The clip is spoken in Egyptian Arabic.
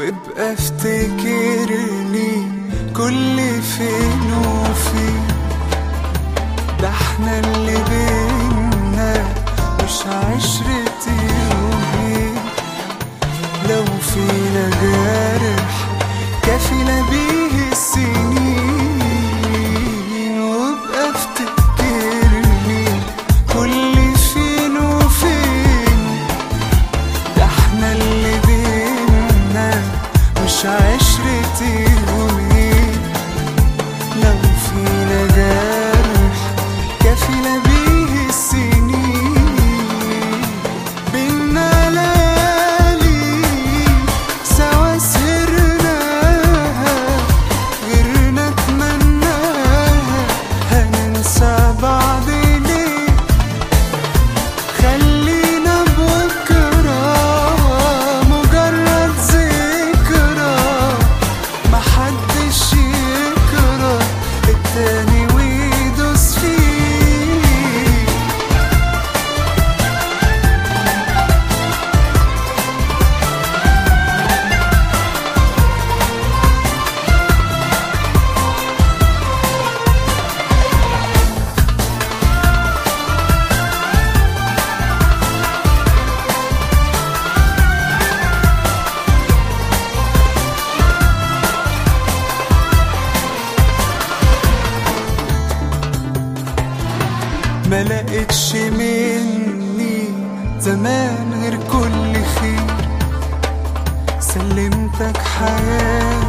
وابقى افتكرني كل فين وفين ده احنا اللي بينا مش عشرة يومين لو فينا جارح كفينا بيه السنين وابقى افتكرني كل فين وفين ده احنا اللي بينا مش عشرة يومين لو فينا جرح كفينا بيه السنين بينا ليالي سوا سهرناها غيرنا اتمناها هننسى بعض ليه خلينا بكرة مجرد ذكرى محدش يكره التاني ويدوس فيه ما لقيتش مني زمان غير كل خير سلمتك حياتي